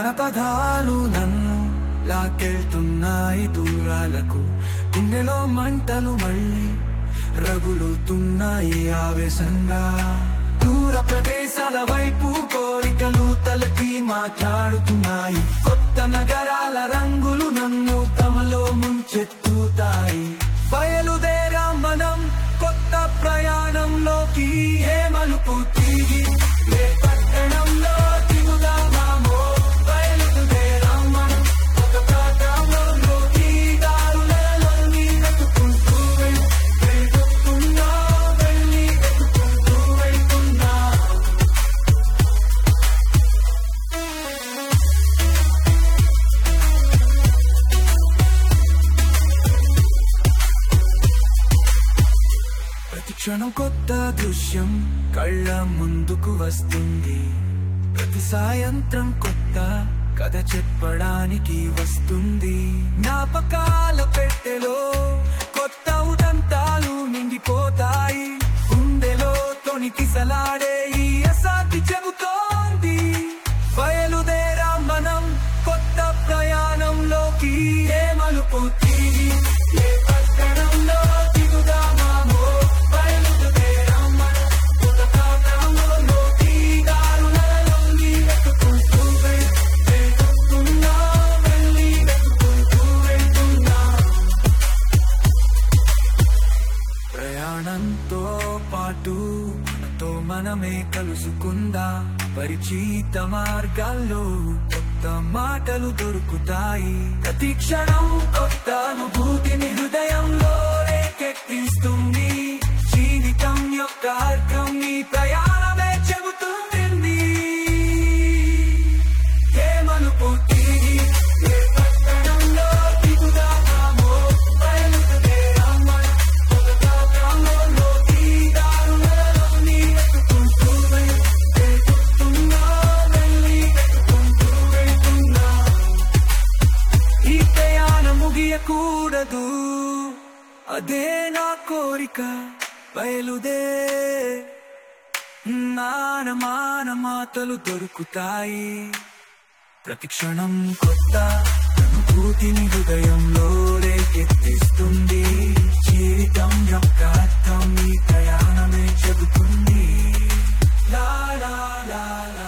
జానపదాలు నన్ను లాకెళ్తున్నాయి దూరాలకు గుండెలో మంటలు మళ్ళీ రగులుతున్నాయి ఆవేశంగా దూర ప్రదేశాల వైపు కోరికలు తలకి మాట్లాడుతున్నాయి కొత్త నగరాల రంగులు నన్ను తమలో ముంచెత్తుతాయి బయలుదేరా మనం కొత్త ప్రయాణంలోకి ఏ మలుపు తిరిగి ఏ పట్టణంలో దిగుదామో బయలుదేరా మనం ఒక ప్రాంతంలోకి దారులలోని వెతుకుంటూ వెళ్- వెతుకుతున్నా వెళ్ళి వెతుకుంటూ వెళ్తున్నా ప్రతి క్షణం కొత్త దృశ్యం కళ్ళ ముందుకు వస్తుంది ప్రతి సాయంత్రం కొత్త కథ చెప్పడానికి వస్తుంది జ్ఞాపకాల పెట్టెలో కొత్త ఉదంతాలు నిండిపోతాయి గుండెలో తొణికిసలాడే ఈ అసాధ్య చెబుతోంది బయలుదేరా మనం కొత్త ప్రయాణంలోకి ఏ మలుపు తిరిగి ఏ పట్టణంలో దిగుదామో బయలుదేరా మనం కొత్త ప్రాంతంలోకి దారులలోని వెతుకుంటూ వెళ్- వెతుకుతున్నా వెళ్ళి వెతుకుంటూ వెళ్తున్నా ప్రయాణంతో పాటు తో మనమే కలుసుకుందా పరిచిత మార్గాల్లో కొత్త మాటలు దొరుకుతాయి ప్రతి క్షణం కొత్త అనుభూతిని హృదయంలో రేకెత్తిస్తుంది జీవితం యొక్క అర్థం ఈ ప్రయాణమే చెబుతుంది ఏ మలుపు తిరిగి ఏ పట్టణంలో దిగుదామో బయలుదేరా మనం ఒక ప్రాంతంలోకి దారులలోని వెతుకుంటూ వెళ్- వెతుకుతున్నా వెళ్ళి వెతుకుంటూ వెళ్తున్నా ఈ ప్రయాణం ముగియకూడదు అదే నా కోరిక బయలుదే నానమాన మాటలు దొరుకుతాయి ప్రతి క్షణం కొత్త అనుభూతిని హృదయంలో రేకెత్తిస్తుంది జీవితం యొక్క అర్థం ఈ ప్రయాణమే చెబుతుంది లా లా లా లా